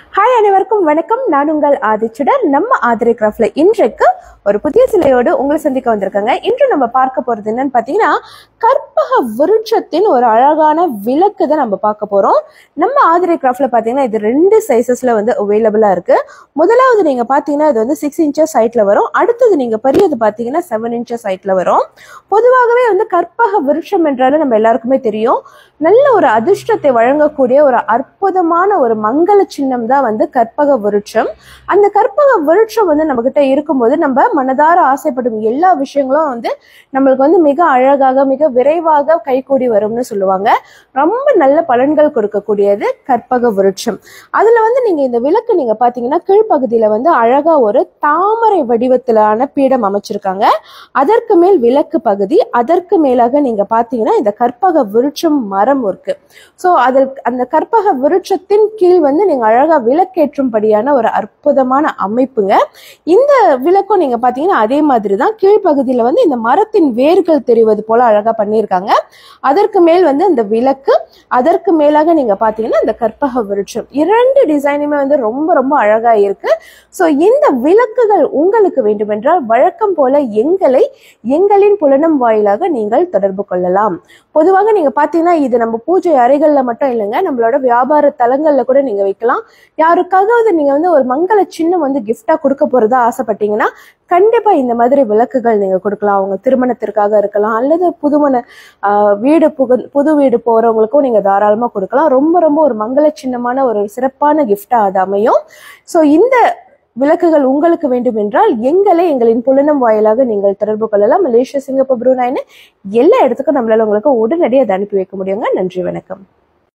hi அனைவருக்கும் வணக்கம் நான் உங்கள் ஆதிச்சுடர் நம்ம ஆதிரை கிராஃப்ட்ல இன்றைக்கு ஒரு புதிய சிலையோடு உங்களை சந்திக்க வந்திருக்காங்க இன்று நம்ம பார்க்க போறது என்னன்னு பாத்தீங்கன்னா கற்பக விருட்சத்தின் ஒரு அழகான விளக்கு தான் நம்ம பார்க்க போறோம் நம்ம ஆதிரை கிராஃப்ட்ல பாத்தீங்கன்னா இது ரெண்டு சைசஸ்ல வந்து அவைலபிளா இருக்கு முதலாவது நீங்க பாத்தீங்கன்னா இது வந்து சிக்ஸ் இன்ச்சஸ் ஹைட்ல வரும் அடுத்தது நீங்க பெரியது பாத்தீங்கன்னா செவன் இன்ச்சஸ் ஹைட்ல வரும் பொதுவாகவே வந்து கற்பக விருட்சம் என்றாலும் நம்ம எல்லாருக்குமே தெரியும் நல்ல ஒரு அதிர்ஷ்டத்தை வழங்கக்கூடிய ஒரு அற்புதமான ஒரு மங்கள சின்னம் தான் வந்து கற்பக விருட்சம் அந்த கற்பக விருட்சம் வந்து நம்ம கிட்ட இருக்கும்போது நம்ம மனதார ஆசைப்படும் எல்லா விஷயங்களும் வந்து நம்மளுக்கு வந்து மிக அழகாக மிக விரைவாக கைகூடி வரும்னு சொல்லுவாங்க ரொம்ப நல்ல பலன்கள் கொடுக்கக்கூடியது கற்பக விருட்சம் அதுல வந்து நீங்க இந்த விளக்கு நீங்க பாத்தீங்கன்னா கீழ்ப்பகுதியில வந்து அழகா ஒரு தாமரை வடிவத்திலான பீடம் அமைச்சிருக்காங்க அதற்கு மேல் விளக்கு பகுதி அதற்கு மேலாக நீங்க பாத்தீங்கன்னா இந்த கற்பக விருட்சம் மரம் இருக்கு ஸோ அதில் அந்த கற்பக விருட்சத்தின் கீழ் வந்து நீங்க அழகா விளக்கேற்றும்படியான ஒரு அற்புதமான அமைப்புங்க இந்த விளக்கும் நீங்க பாத்தீங்கன்னா அதே மாதிரி தான் கீழ்ப்பகுதியில வந்து இந்த மரத்தின் வேர்கள் தெரிவது போல அழகா பண்ணியிருக்காங்க அதற்கு மேல் வந்து இந்த விளக்கு அதற்கு மேலாக நீங்க பாத்தீங்கன்னா இந்த கற்பக விருட்சம் இரண்டு டிசைனுமே வந்து ரொம்ப ரொம்ப அழகா இருக்கு ஸோ இந்த விளக்குகள் உங்களுக்கு வேண்டுமென்றால் வழக்கம் போல எங்களை எங்களின் புலனம் வாயிலாக நீங்கள் தொடர்பு கொள்ளலாம் பொதுவாக நீங்க பாத்தீங்கன்னா இது நம்ம பூஜை அறைகள்ல மட்டும் இல்லைங்க நம்மளோட வியாபார தலங்கள்ல கூட நீங்க வைக்கலாம் யாருக்காவது நீங்க வந்து ஒரு மங்கள சின்னம் வந்து gift-ஆ கொடுக்க போறதா ஆசைப்பட்டீங்கன்னா கண்டிப்பா இந்த மாதிரி விளக்குகள் நீங்க கொடுக்கலாம் அவங்க திருமணத்திற்காக இருக்கலாம் அல்லது புதுமண ஆஹ், வீடு புகு புது வீடு போறவங்களுக்கும் நீங்க தாராளமா கொடுக்கலாம் ரொம்ப ரொம்ப ஒரு மங்கள சின்னமான ஒரு சிறப்பான gift-ஆ அது அமையும் ஸோ இந்த விளக்குகள் உங்களுக்கு வேண்டும் என்றால் எங்களை எங்களின் புலனம் வாயிலாக நீங்கள் தொடர்பு கொள்ளலாம் மலேசியா சிங்கப்பூர் புரூனாயின்னு எல்லா இடத்துக்கும் நம்மளால உங்களுக்கு உடனடியாக அதை அனுப்பி வைக்க முடியுங்க நன்றி வணக்கம்